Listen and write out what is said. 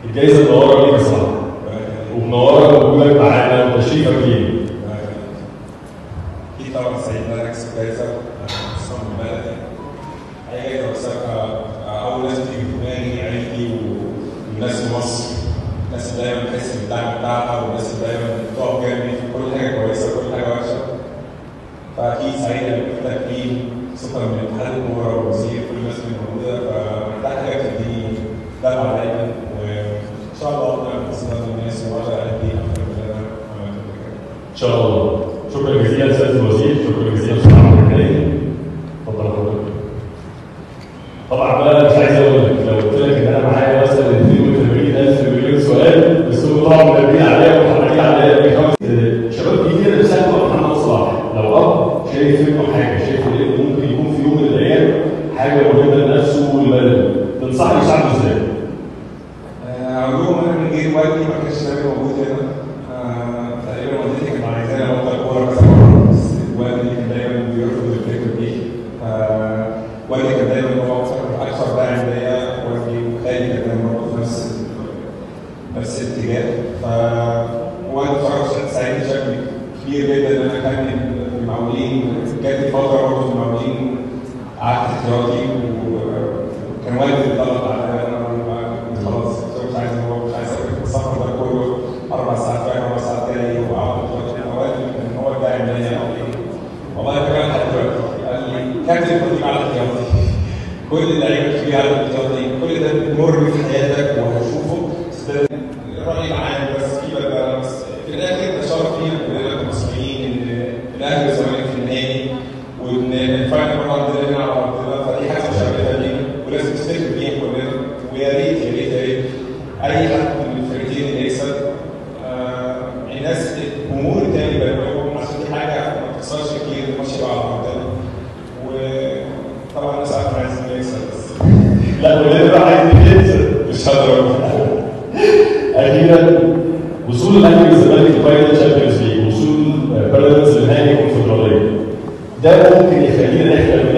الجايزه منوره ليك الصراحه ومنوره وجودك معانا وتشريفك لينا اكيد طبعا سعيد ان انا اكسب جايزه خصوصا من بلدي اي جايزه بكسبها اول ناس بتيجي في دماغي عيلتي والناس في مصر الناس اللي دايما بتحس بالدعم بتاعها والناس اللي دايما بتقف جنبي في كل حاجه كويسه وكل حاجه وحشه فاكيد سعيد ان في تكريم خصوصا من اتحاد الكوره والوزير كل الناس اللي موجوده فده حاجه بتديني دفعه دايما وان شاء الله اقدر استفاد من الناس واقدر ادي اكتر من اللي انا عملته قبل كده. ان شاء الله شكرا جزيلا سياده الوزير شكرا جزيلا استاذ عبد الكريم اتفضل حضرتك طبعا بقى مش عايز اقول لك لو قلت لك ان انا معايا مثلا 82000 مليون سؤال بس هم طبعا مركزين عليا ومحركين عليا بخمس شباب كتير نفسها تبقى محمد صلاح لو اب شايف منه حاجه شايف انه ممكن يكون في يوم من الايام حاجه مهمه لنفسه ولبلده تنصحني اساعده ازاي؟ عموما انا من غير والدي ما كانش نبي موجود هنا آه، تقريبا والدتي كانت عايزاني ابطل كوره كذا مره بس والدي كان دايما بيرفض الفكره دي آه، والدي كان دايما هو اكثر اكثر داعم ليا والدي وخالي كان دايما برضه في نفس نفس الاتجاه ف والدي بصراحه ساعدني بشكل كبير جدا ان انا كان في المقاولين جات لي فتره برضه في المقاولين قعدت احتياطي وكان والدي اللي طلب عليا انا خلاص مش عايز هو مش عايز السفر ده كله اربع ساعات رايح اربع ساعات جاي واقعد والدي كان هو الداعم ليا والله فعلا لحد دلوقتي قال لي كابتن خدي على احتياطي كل اللعيبه اللي على الاحتياطي كل ده بيمر في حياتك وهتشوفه بس ده الراي العام بس في بقى بس في الاخر ده شرف لينا كلنا كمصريين ان الاهلي والزمالك في النهائي وان الفاينل مره عندنا هنا على ارضنا فدي حاجه مشرفه لينا ولازم نفتخر بيها كلنا ويا ريت يا ريت يا ريت اي حد من الفريقين اللي يكسب آه الناس الجمهور التاني بيبقوا عشان دي حاجه ما بتحصلش كتير ماشيه على ارضنا وطبعا الناس عارفه عايز مين يكسب بس لا كلنا بقى عايزين ننزل مش هقدر اخيرا وصول الاهلي والزمالك لفاينل تشامبيونز ليج وصول بيراميدز لنهائي الكونفدراليه ده ممكن يخلينا نحلم